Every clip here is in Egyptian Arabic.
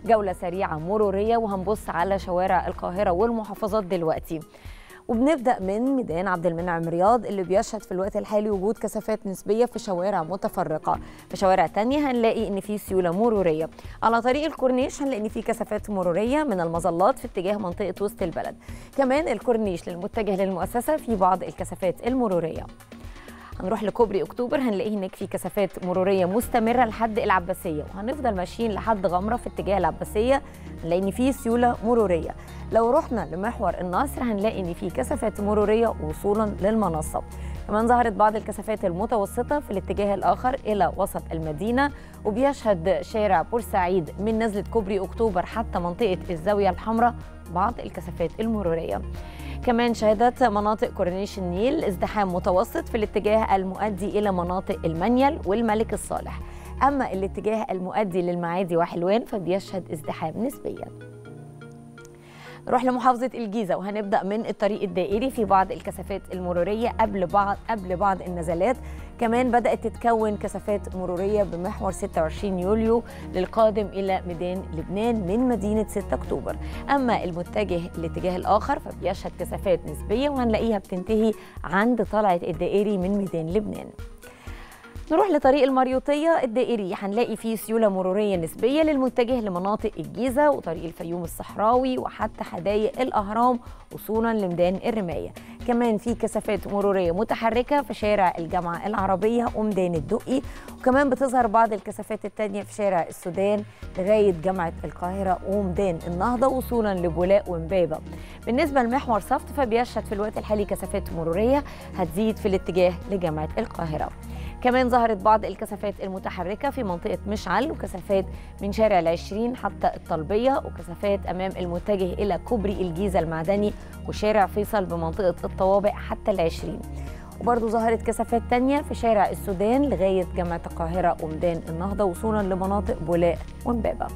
جولة سريعة مرورية وهنبص على شوارع القاهرة والمحافظات دلوقتي وبنبدا من ميدان عبد المنعم رياض اللي بيشهد في الوقت الحالي وجود كثافات نسبيه في شوارع متفرقه في شوارع تانية هنلاقي ان في سيوله مروريه على طريق الكورنيش هنلاقي ان في كثافات مروريه من المظلات في اتجاه منطقه وسط البلد كمان الكورنيش للمتجه للمؤسسه في بعض الكثافات المروريه هنروح لكوبري اكتوبر هنلاقي هناك في كثافات مروريه مستمره لحد العباسيه وهنفضل ماشيين لحد غمره في اتجاه العباسيه هنلاقي ان في سيوله مروريه لو رحنا لمحور النصر هنلاقي ان في كثافات مروريه وصولا للمنصه كمان ظهرت بعض الكثافات المتوسطة في الاتجاه الآخر إلى وسط المدينة وبيشهد شارع بورسعيد من نزلة كوبري أكتوبر حتى منطقة الزاوية الحمراء بعض الكثافات المرورية كمان شهدت مناطق كورنيش النيل ازدحام متوسط في الاتجاه المؤدي إلى مناطق المنيل والملك الصالح أما الاتجاه المؤدي للمعادي وحلوان فبيشهد ازدحام نسبياً نروح لمحافظة الجيزة وهنبدأ من الطريق الدائري في بعض الكثافات المرورية قبل بعض قبل بعض النزلات كمان بدأت تتكون كثافات مرورية بمحور 26 يوليو للقادم إلى ميدان لبنان من مدينة 6 أكتوبر أما المتجه الاتجاه الآخر فبيشهد كثافات نسبية وهنلاقيها بتنتهي عند طلعة الدائري من ميدان لبنان نروح لطريق المريوطية الدائري هنلاقي فيه سيولة مرورية نسبية للمتجه لمناطق الجيزة وطريق الفيوم الصحراوي وحتى حدائق الأهرام وصولا لميدان الرماية كمان في كثافات مرورية متحركة في شارع الجامعة العربية وميدان الدقي وكمان بتظهر بعض الكثافات التانية في شارع السودان لغاية جامعة القاهرة وميدان النهضة وصولا لبولاق ومبابة بالنسبة لمحور صفت فبيشهد في الوقت الحالي كثافات مرورية هتزيد في الاتجاه لجامعة القاهرة كمان ظهرت بعض الكثافات المتحركة في منطقة مشعل وكثافات من شارع العشرين حتى الطلبية وكثافات أمام المتجه إلى كوبري الجيزة المعدني وشارع فيصل بمنطقة الطوابق حتى العشرين وبرضه ظهرت كثافات تانية في شارع السودان لغاية جامعة القاهرة وميدان النهضة وصولا لمناطق بولاق ومبابة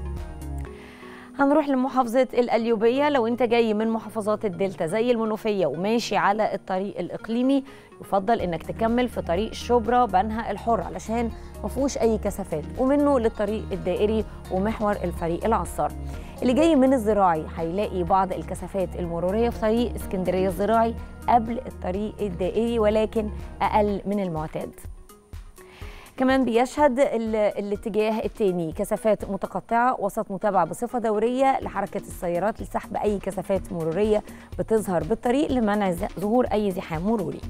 هنروح لمحافظة القليوبية لو انت جاي من محافظات الدلتا زي المنوفية وماشي على الطريق الإقليمي يفضل انك تكمل في طريق شبرا بنها الحر علشان ما فيهوش اي كثافات ومنه للطريق الدائري ومحور الفريق العصار اللي جاي من الزراعي هيلاقي بعض الكثافات المرورية في طريق اسكندرية الزراعي قبل الطريق الدائري ولكن أقل من المعتاد كمان بيشهد الاتجاه الثاني كثافات متقطعة وسط متابعة بصفة دورية لحركة السيارات لسحب أي كثافات مرورية بتظهر بالطريق لمنع ظهور أي زحام مروري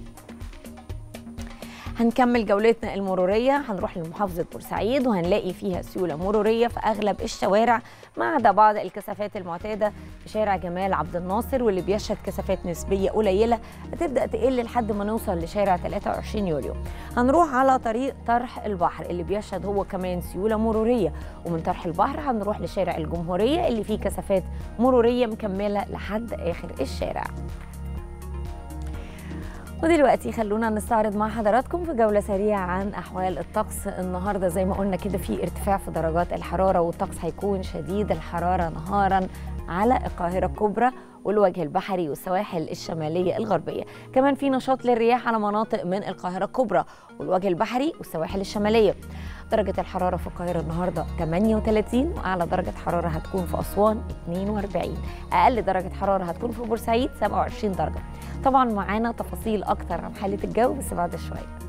هنكمل جولتنا المرورية هنروح لمحافظة بورسعيد وهنلاقي فيها سيولة مرورية في أغلب الشوارع ما عدا بعض الكثافات المعتادة في شارع جمال عبد الناصر واللي بيشهد كثافات نسبية قليلة هتبدأ تقل لحد ما نوصل لشارع 23 يوليو هنروح على طريق طرح البحر اللي بيشهد هو كمان سيولة مرورية ومن طرح البحر هنروح لشارع الجمهورية اللي فيه كثافات مرورية مكملة لحد آخر الشارع ودلوقتي خلونا نستعرض مع حضراتكم في جولة سريعة عن أحوال الطقس النهاردة زي ما قلنا كده في ارتفاع في درجات الحرارة والطقس هيكون شديد الحرارة نهارا على القاهرة الكبرى والوجه البحري والسواحل الشمالية الغربية كمان في نشاط للرياح على مناطق من القاهرة الكبرى والوجه البحري والسواحل الشمالية درجة الحرارة في القاهرة النهاردة 38 وأعلى درجة حرارة هتكون في أسوان 42 أقل درجة حرارة هتكون في بورسعيد 27 درجة طبعا معانا تفاصيل أكتر عن حالة الجو بس بعد شوية